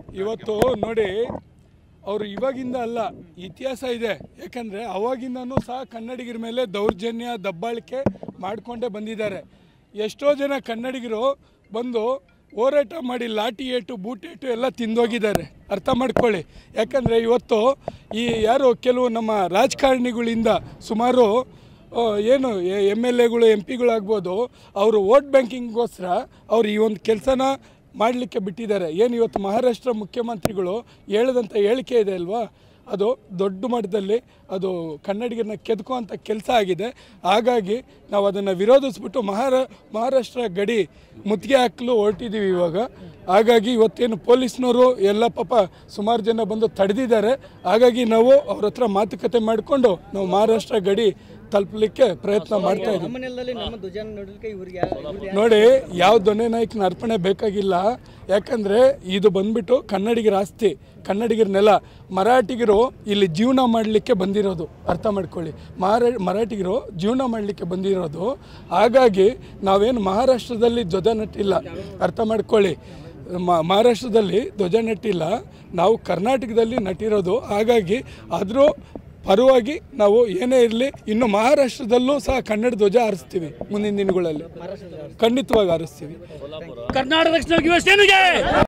ಇವತ್ತು ನೋಡಿ ಅವರು ಇವಾಗಿಂದ ಅಲ್ಲ ಇತಿಹಾಸ ಇದೆ ಯಾಕಂದರೆ ಅವಾಗಿಂದನೂ ಸಹ ಕನ್ನಡಿಗರ ಮೇಲೆ ದೌರ್ಜನ್ಯ ದಬ್ಬಾಳಿಕೆ ಮಾಡಿಕೊಂಡೇ ಬಂದಿದ್ದಾರೆ ಎಷ್ಟೋ ಜನ ಕನ್ನಡಿಗರು ಬಂದು ಹೋರಾಟ ಮಾಡಿ ಲಾಠಿ ಏಟು ಬೂಟೇಟು ಎಲ್ಲ ತಿಂದೋಗಿದ್ದಾರೆ ಅರ್ಥ ಮಾಡ್ಕೊಳ್ಳಿ ಯಾಕಂದರೆ ಇವತ್ತು ಈ ಯಾರು ಕೆಲವು ನಮ್ಮ ರಾಜಕಾರಣಿಗಳಿಂದ ಸುಮಾರು ಆ, ಏನು ಎಮ್ ಎಲ್ ಎಗಳು ಎಂ ಪಿಗಳಾಗ್ಬೋದು ಅವರು ವೋಟ್ ಬ್ಯಾಂಕಿಂಗ್ಗೋಸ್ಕರ ಅವ್ರು ಈ ಒಂದು ಕೆಲಸನ ಮಾಡಲಿಕ್ಕೆ ಬಿಟ್ಟಿದ್ದಾರೆ ಏನು ಇವತ್ತು ಮಹಾರಾಷ್ಟ್ರ ಮುಖ್ಯಮಂತ್ರಿಗಳು ಹೇಳಿದಂಥ ಹೇಳಿಕೆ ಇದೆ ಅಲ್ವಾ ಅದು ದೊಡ್ಡ ಮಟ್ಟದಲ್ಲಿ ಅದು ಕನ್ನಡಿಗರನ್ನ ಕೆದಕುವಂಥ ಕೆಲಸ ಆಗಿದೆ ಹಾಗಾಗಿ ನಾವು ಅದನ್ನು ವಿರೋಧಿಸ್ಬಿಟ್ಟು ಮಹಾರ ಮಹಾರಾಷ್ಟ್ರ ಗಡಿ ಮುತ್ತಿಗೆ ಹಾಕಲು ಹೊರಟಿದ್ದೀವಿ ಇವಾಗ ಹಾಗಾಗಿ ಇವತ್ತೇನು ಪೊಲೀಸ್ನವರು ಎಲ್ಲ ಪಾಪ ಸುಮಾರು ಜನ ಬಂದು ತಡೆದಿದ್ದಾರೆ ಹಾಗಾಗಿ ನಾವು ಅವ್ರ ಹತ್ರ ಮಾತುಕತೆ ಮಾಡಿಕೊಂಡು ನಾವು ಮಹಾರಾಷ್ಟ್ರ ಗಡಿ ತಲುಪಲಿಕ್ಕೆ ಪ್ರಯತ್ನ ಮಾಡ್ತಾ ಇದ್ದೀವಿ ನಮ್ಮನೆಲ್ಲಲ್ಲಿ ನಮ್ಮ ಧ್ವಜ ನೋಡಲಿಕ್ಕೆ ಇವ್ರಿಗೆ ಯಾ- ಇವ್ರು ಯಾ- ನೋಡಿ ಯಾವ ದೊಣ್ಣೆ ನಾಯಕನ ಅರ್ಪಣೆ ಬೇಕಾಗಿಲ್ಲ ಯಾಕಂದರೆ ಇದು ಬಂದ್ಬಿಟ್ಟು ಕನ್ನಡಿಗರ ಆಸ್ತಿ ಕನ್ನಡಿಗರ ನೆಲ ಮರಾಠಿಗರು ಇಲ್ಲಿ ಜೀವನ ಮಾಡಲಿಕ್ಕೆ ಬಂದಿರೋದು ಅರ್ಥ ಮಾಡ್ಕೊಳ್ಳಿ ಮಹಾರಾ ಮರಾಠಿಗರು ಜೀವನ ಮಾಡಲಿಕ್ಕೆ ಬಂದಿರೋದು ಹಾಗಾಗಿ ನಾವೇನು ಮಹಾರಾಷ್ಟ್ರದಲ್ಲಿ ಧ್ವಜ ನಟ್ಟಿಲ್ಲ ಅರ್ಥ ಮಾಡ್ಕೊಳ್ಳಿ ಮ- ಮಹಾರಾಷ್ಟ್ರದಲ್ಲಿ ಧ್ವಜ ನಟ್ಟಿಲ್ಲ ನಾವು ಕರ್ನಾಟಕದಲ್ಲಿ ನಟಿರೋದು ಹಾಗಾಗಿ ಆದರೂ ಪರವಾಗಿ ನಾವು ಏನೇ ಇರಲಿ ಇನ್ನು ಮಹಾರಾಷ್ಟ್ರದಲ್ಲೂ ಸಹ ಕನ್ನಡ ಧ್ವಜ ಹಾರಿಸ್ತೀವಿ ಮುಂದಿನ ದಿನಗಳಲ್ಲಿ ಖಂಡಿತವಾಗಿ ಹಾರಿಸ್ತೀವಿ ಕರ್ನಾಟಕ ರಕ್ಷಣಾ ಯುವ ಸೇನೆಗೆ